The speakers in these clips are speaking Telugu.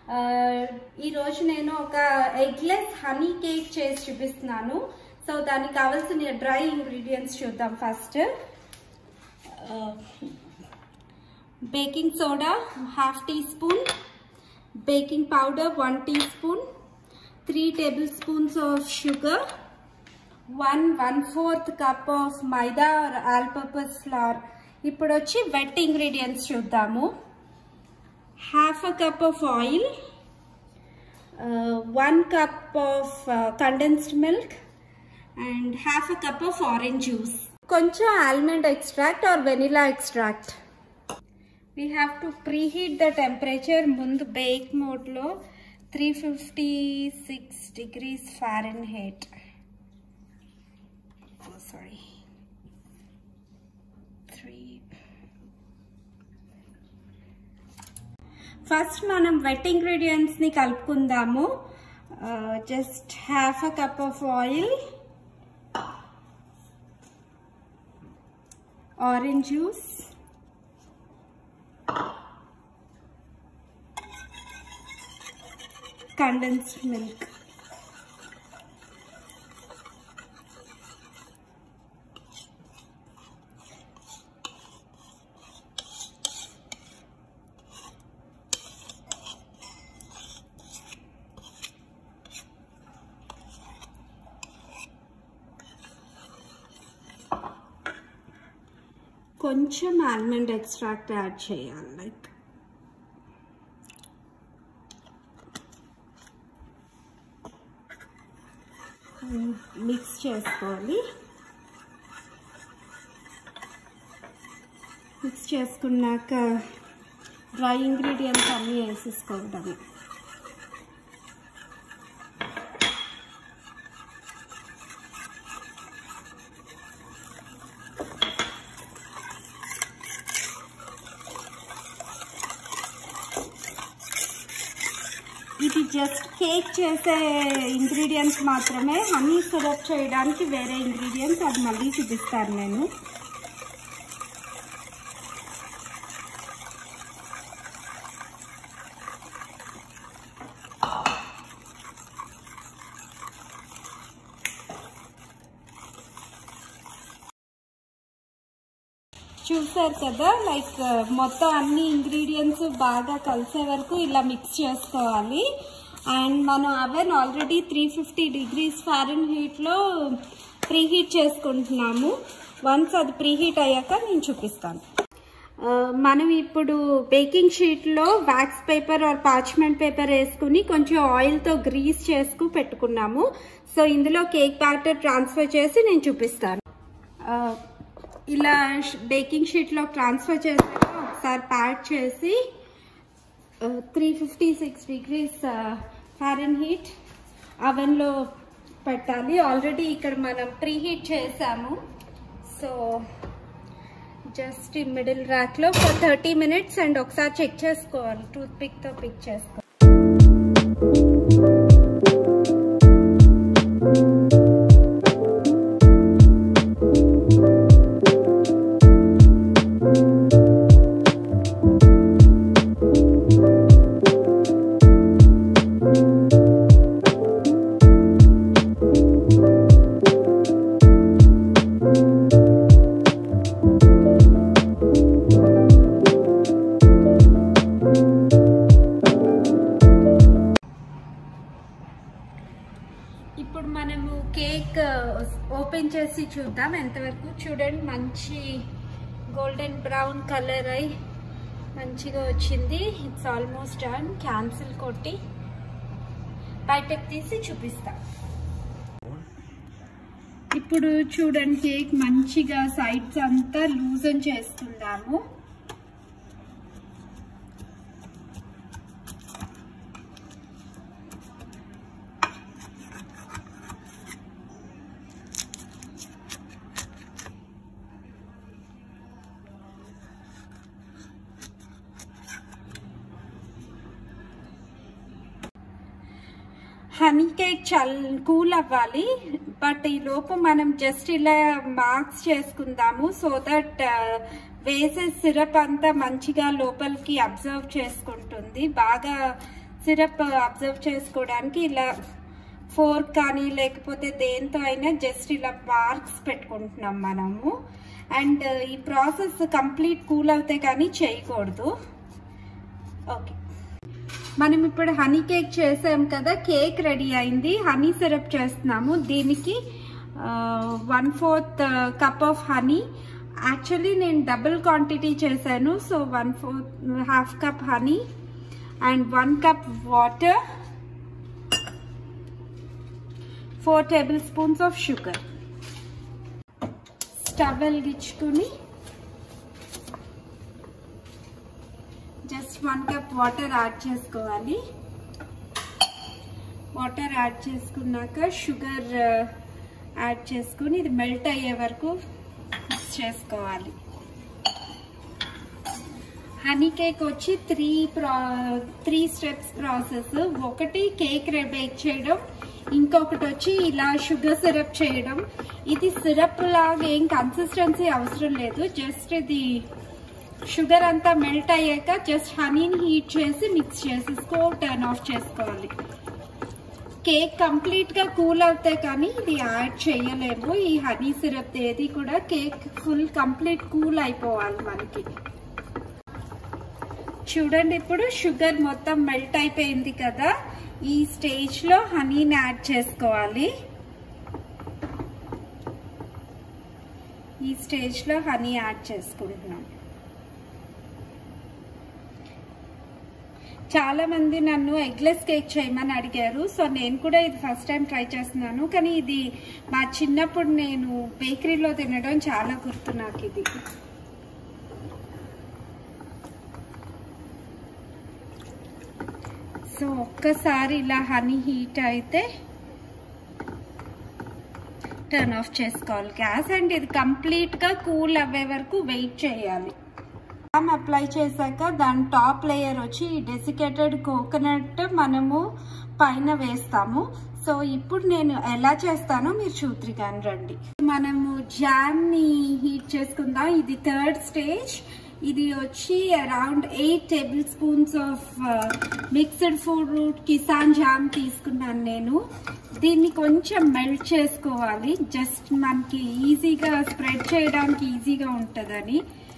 ఆ, ఈరోజు నేను ఒక ఎగ్లెస్ హనీ కేక్ చేసి చూపిస్తున్నాను సో దానికి కావాల్సిన డ్రై ఇంగ్రీడియంట్స్ చూద్దాం first baking soda half teaspoon baking powder one teaspoon three tablespoons of sugar one one fourth cup of maida or all purpose flour ఇప్పుడు వచ్చి వెట్ ఇంగ్రీడియంట్స్ చూద్దాము half a cup of oil one cup of condensed milk and half a cup of orange juice కొంచెం almond extract or vanilla extract we have to preheat the temperature ముందు బేక్ మోడ్లో three fifty six degrees Fahrenheit sorry three first మనం వెట్ ఇంగ్రీడియంట్స్ని కలుపుకుందాము just half a cup of oil orange juice condensed milk. కొంచెం ఆల్మండ్ ఎక్స్ట్రాక్ట్ యాడ్ చేయాలి లైక్ మిక్స్ చేసుకోవాలి మిక్స్ చేసుకున్నాక డ్రై ఇంగ్రీడియంట్స్ అన్నీ వేసేసుకోవడమే ఇది జస్ట్ కేక్ చేసే ఇంగ్రీడియంట్స్ మాత్రమే హనీ సిరప్ చేయడానికి వేరే ఇంగ్రీడియంట్స్ అది మళ్ళీ చూపిస్తాను నేను చూసారు కదా లైక్ మొత్తం అన్ని ఇంగ్రీడియంట్స్ బాగా కలిసే వరకు ఇలా మిక్స్ చేసుకోవాలి అండ్ మనం oven already three fifty degrees ఫారెన్ హీట్లో ప్రీ హీట్ చేసుకుంటున్నాము వన్స్ అది ప్రీ హీట్ అయ్యాక నేను చూపిస్తాను ఆ, మనం ఇప్పుడు బేకింగ్ షీట్లో wax paper or parchment paper వేసుకుని కొంచెం ఆయిల్తో గ్రీస్ చేసుకు పెట్టుకున్నాము సో ఇందులో కేక్ బ్యాటర్ ట్రాన్స్ఫర్ చేసి నేను చూపిస్తాను ఆ, ఇలా బేకింగ్ షీట్లో ట్రాన్స్ఫర్ చేశాక ఒకసారి ప్యాక్ చేసి three fifty six degrees Fahrenheit అవెన్లో పెట్టాలి ఆల్రెడీ ఇక్కడ మనం ప్రీ హీట్ చేసాము సో జస్ట్ ఈ మిడిల్ ర్యాక్లో ఫర్ థర్టీ మినిట్స్ అండ్ ఒకసారి చెక్ చేసుకోవాలి టూత్ పిక్తో పిక్ చేసుకోవాలి ఇప్పుడు మనము కేక్ ఓపెన్ చేసి చూద్దాం ఎంతవరకు చూడండి మంచి గోల్డెన్ బ్రౌన్ కలర్ అయి మంచిగా వచ్చింది ఇట్స్ ఆల్మోస్ట్ డన్ క్యాన్సిల్ కొట్టి బయటకు తీసి చూపిస్తా ఇప్పుడు చూడండి కేక్ మంచిగా సైడ్స్ అంతా లూజన్ చేసుకుందాము హనీ కేక్ చల్ కూల్ అవ్వాలి బట్ ఈ లోపు మనం జస్ట్ ఇలా మార్క్స్ చేసుకుందాము సో దట్ వేసే సిరప్ అంతా మంచిగా లోపలికి అబ్జర్వ్ చేసుకుంటుంది బాగా సిరప్ అబ్జర్వ్ చేసుకోవడానికి ఇలా ఫోర్క్ కానీ లేకపోతే దేంతో అయినా జస్ట్ ఇలా మార్క్స్ పెట్టుకుంటున్నాం మనము అండ్ ఈ ప్రాసెస్ కంప్లీట్ కూల్ అవుతే కానీ చేయకూడదు ఓకే మనం ఇప్పుడు హనీ కేక్ చేసాం కదా కేక్ రెడీ అయింది హనీ సిరప్ చేస్తున్నాము దీనికి one fourth cup of honey actually నేను డబుల్ క్వాంటిటీ చేశాను so one fourth half cup honey and one cup water four tablespoons of sugar stove వెలిగించుకుని just one cup water add చేసుకోవాలి వాటర్ యాడ్ చేసుకున్నాక షుగర్ యాడ్ చేసుకుని ఇది మెల్ట్ అయ్యే వరకు మిక్స్ చేసుకోవాలి హనీ కేక్ వచ్చి త్రీ ప్రా త్రీ స్టెప్స్ ప్రాసెస్ ఒకటి కేక్ బేక్ చేయడం ఇంకొకటి వచ్చి ఇలా షుగర్ సిరప్ చేయడం ఇది సిరప్ లాగా ఏం కన్సిస్టెన్సీ అవసరం లేదు జస్ట్ ఇది షుగర్ అంతా మెల్ట్ అయ్యాక జస్ట్ హనీని హీట్ చేసి మిక్స్ చేసేసుకో టర్న్ ఆఫ్ చేసుకోవాలి కేక్ కంప్లీట్ గా కూల్ అవుతే కానీ ఇది యాడ్ చేయలేము ఈ హనీ సిరప్ ఏది కూడా కేక్ ఫుల్ కంప్లీట్ కూల్ అయిపోవాలి మనకి చూడండి ఇప్పుడు షుగర్ మొత్తం మెల్ట్ అయిపోయింది కదా ఈ స్టేజ్ లో హనీని యాడ్ చేసుకోవాలి ఈ స్టేజ్ లో హనీ యాడ్ చేసుకుంటున్నాం చాలా మంది నన్ను ఎగ్లెస్ కేక్ చేయమని అడిగారు సో నేను కూడా ఇది ఫస్ట్ టైం ట్రై చేస్తున్నాను కానీ ఇది మా చిన్నప్పుడు నేను బేకరీలో తినడం చాలా గుర్తు నాకు ఇది సో ఒక్కసారి ఇలా హనీ హీట్ అయితే టర్న్ ఆఫ్ చేసుకోవాలి గ్యాస్ అండ్ ఇది కంప్లీట్గా కూల్ అవ్వే వరకు వెయిట్ చేయాలి జామ్ అప్లై చేశాక దాని టాప్ లేయర్ వచ్చి డెసికేటెడ్ కోకోనట్ మనము పైన వేస్తాము సో ఇప్పుడు నేను ఎలా చేస్తానో మీరు చూద్దరు కానీ రండి మనము జామ్ని హీట్ చేసుకుందాం ఇది థర్డ్ స్టేజ్ ఇది వచ్చి around eight tablespoons of mixed fruit Kissan jam తీసుకున్నాను నేను దీన్ని కొంచెం మెల్ట్ చేసుకోవాలి జస్ట్ మనకి ఈజీగా స్ప్రెడ్ చేయడానికి ఈజీగా ఉంటుందని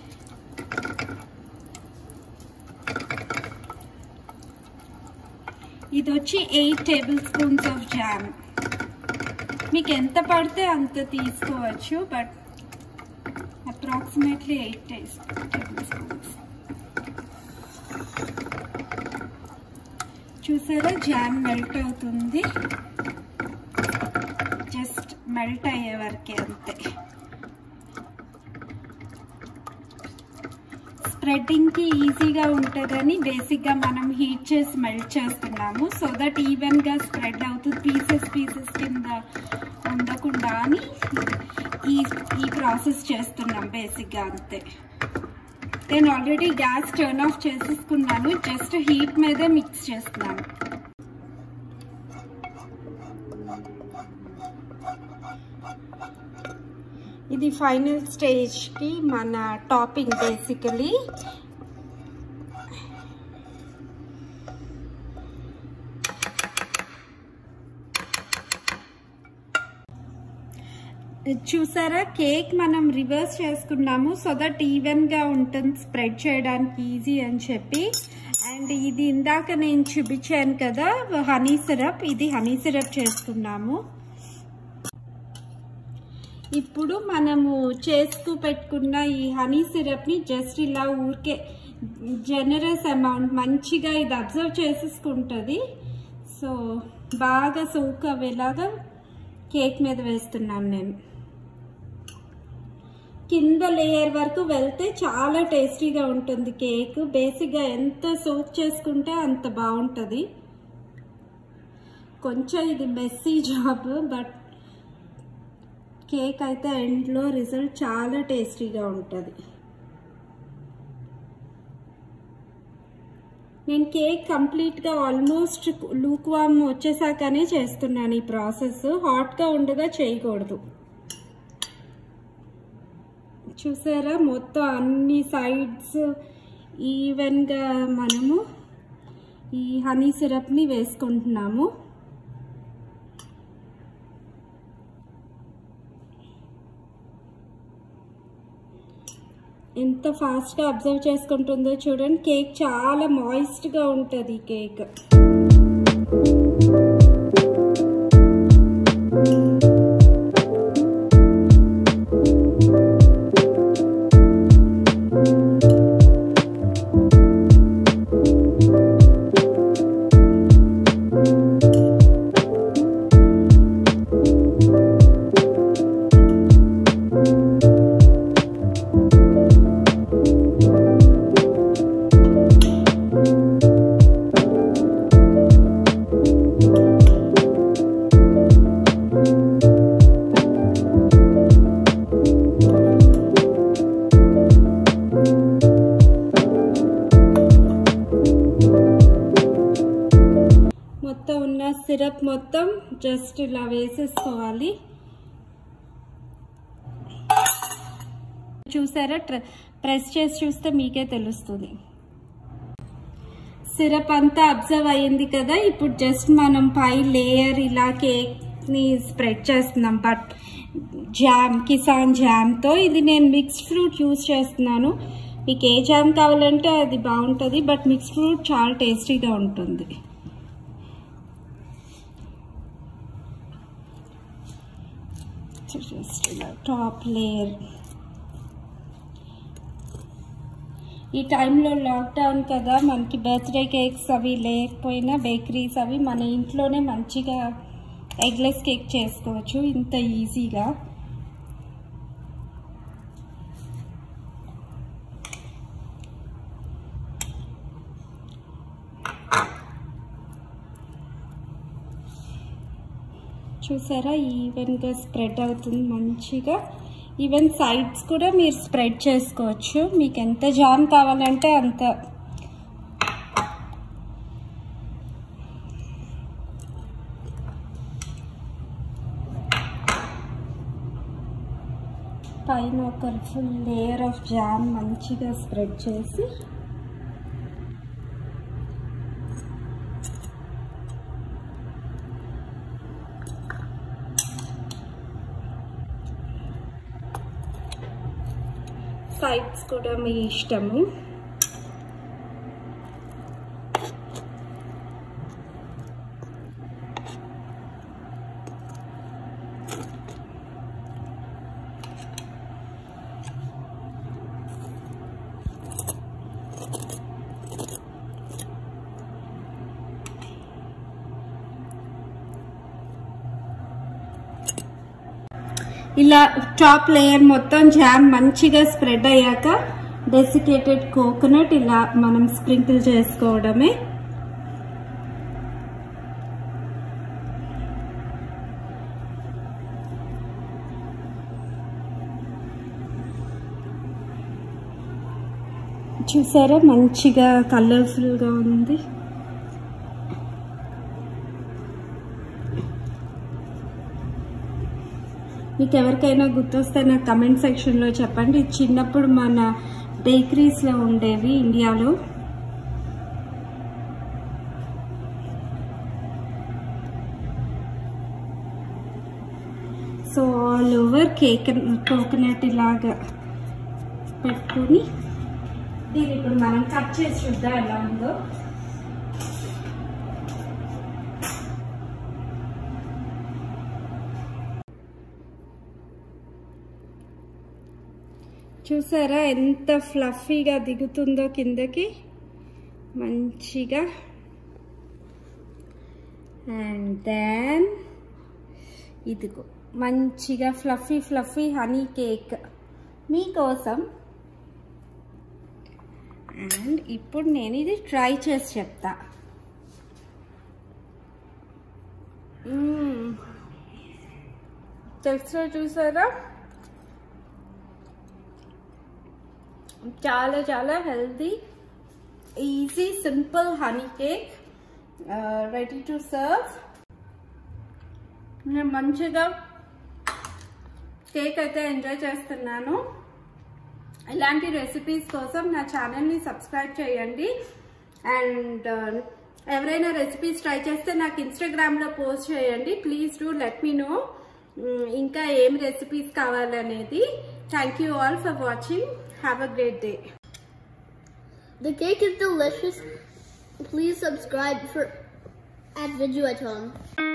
ఇది వచ్చి eight tablespoons of jam మీకు ఎంత పడితే అంత తీసుకోవచ్చు but approximately eight tablespoons చూసారా జామ్ మెల్ట్ అవుతుంది జస్ట్ మెల్ట్ అయ్యే వరకే అంతే స్ప్రెడ్డింగ్కి ఈజీగా ఉంటుందని బేసిక్గా మనం హీట్ చేసి మెల్ట్ చేస్తున్నాము సో దట్ ఈవెన్గా స్ప్రెడ్ అవుతుంది పీసెస్ పీసెస్ కింద ఉండకుండా అని ఈ ఈ ప్రాసెస్ చేస్తున్నాం బేసిక్గా అంతే నేను ఆల్రెడీ గ్యాస్ టర్న్ ఆఫ్ చేసేసుకున్నాను జస్ట్ హీట్ మీదే మిక్స్ చేస్తున్నాను ఇది ఫైనల్ స్టేజ్కి మన టాపింగ్ బేసికలీ చూసారా కేక్ మనం రివర్స్ చేసుకున్నాము సో దట్ ఈవెన్గా ఉంటుంది స్ప్రెడ్ చేయడానికి ఈజీ అని చెప్పి అండ్ ఇది ఇందాక నేను చూపించాను కదా హనీ సిరప్ ఇది హనీ సిరప్ చేసుకున్నాము ఇప్పుడు మనము చేస్తూ పెట్టుకున్న ఈ హనీ సిరప్ని జస్ట్ ఇలా ఊరికే జనరస్ అమౌంట్ మంచిగా ఇది అబ్జర్వ్ చేసేసుకుంటుంది సో బాగా సోక్ అవేలాగా కేక్ మీద వేస్తున్నాను నేను కింద లేయర్ వరకు వెళ్తే చాలా టేస్టీగా ఉంటుంది కేక్ బేసిక్గా ఎంత సోక్ చేసుకుంటే అంత బాగుంటుంది కొంచెం ఇది మెస్సీ జాబ్ బట్ కేక్ అయితే ఎండ్లో రిజల్ట్ చాలా టేస్టీగా ఉంటుంది నేను కేక్ కంప్లీట్గా ఆల్మోస్ట్ లూక్వామ్ వచ్చేసాకనే చేస్తున్నాను ఈ ప్రాసెస్ హాట్గా ఉండగా చేయకూడదు చూసారా మొత్తం అన్ని సైడ్స్ ఈవెన్గా మనము ఈ హనీ సిరప్ని వేసుకుంటున్నాము ఎంత ఫాస్ట్గా అబ్జర్వ్ చేసుకుంటుందో చూడండి కేక్ చాలా మాయిస్ట్గా ఉంటుంది ఈ కేక్ మొత్తం ఉన్న సిరప్ మొత్తం జస్ట్ ఇలా వేసేసుకోవాలి చూసారా ట్ర- ప్రెస్ చేసి చూస్తే మీకే తెలుస్తుంది సిరప్ అంతా అబ్జర్వ్ అయ్యింది కదా ఇప్పుడు జస్ట్ మనం పై లేయర్ ఇలా కేక్ ని స్ప్రెడ్ చేస్తున్నాం బట్ జామ్ కిసాన్ జామ్తో ఇది నేను మిక్స్డ్ ఫ్రూట్ యూస్ చేస్తున్నాను మీకు ఏ జామ్ కావాలంటే అది బాగుంటుంది బట్ మిక్స్డ్ ఫ్రూట్ చాలా టేస్టీగా ఉంటుంది జస్ట్ ఇలా టాప్ లేయర్ ఈ టైంలో లాక్డౌన్ కదా మనకి బర్త్డే కేక్స్ అవి లేకపోయినా బేకరీస్ అవి మన ఇంట్లోనే మంచిగా ఎగ్లెస్ కేక్ చేసుకోవచ్చు ఇంత ఈజీగా చూసారా ఈవెన్గా స్ప్రెడ్ అవుతుంది మంచిగా ఈవెన్ సైడ్స్ కూడా మీరు స్ప్రెడ్ చేసుకోవచ్చు మీకు ఎంత జామ్ కావాలంటే అంత పైన ఒక ఫుల్ లేయర్ ఆఫ్ జామ్ మంచిగా స్ప్రెడ్ చేసి సైడ్స్ కూడా మీ ఇష్టము ఇలా టాప్ లేయర్ మొత్తం జామ్ మంచిగా స్ప్రెడ్ అయ్యాక డెసికేటెడ్ కోకోనట్ ఇలా మనం స్ప్రింకిల్ చేసుకోవడమే చూసారా మంచిగా కలర్ఫుల్గా ఉంది మీకు ఎవరికైనా గుర్తొస్తే నాకు కమెంట్ సెక్షన్లో చెప్పండి ఇది చిన్నప్పుడు మన బేకరీస్లో ఉండేవి ఇండియాలో so all over cake coconut ఇలాగా పెట్టుకుని దీన్ని ఇప్పుడు మనం కట్ చేసి చూద్దాం ఎలా ఉందో చూసారా ఎంత ఫ్లఫీగా దిగుతుందో కిందకి మంచిగా అండ్ దెన్ ఇదిగో మంచిగా ఫ్లఫీ ఫ్లఫీ హనీ కేక్ మీకోసం అండ్ ఇప్పుడు నేను ఇది ట్రై చేసి చెప్తా టెక్స్చర్ చూసారా చాలా చాలా healthy easy simple honey cake ready to serve నేను మంచిగా కేక్ అయితే ఎంజాయ్ చేస్తున్నాను ఇలాంటి రెసిపీస్ కోసం నా ఛానల్ని సబ్స్క్రైబ్ చేయండి అండ్ ఎవరైనా రెసిపీస్ ట్రై చేస్తే నాకు ఇన్స్టాగ్రామ్లో పోస్ట్ చేయండి please do let me know ఇంకా ఏం రెసిపీస్ కావాలనేది thank you all for watching have a great day The cake is delicious. Please subscribe for at Video at Home.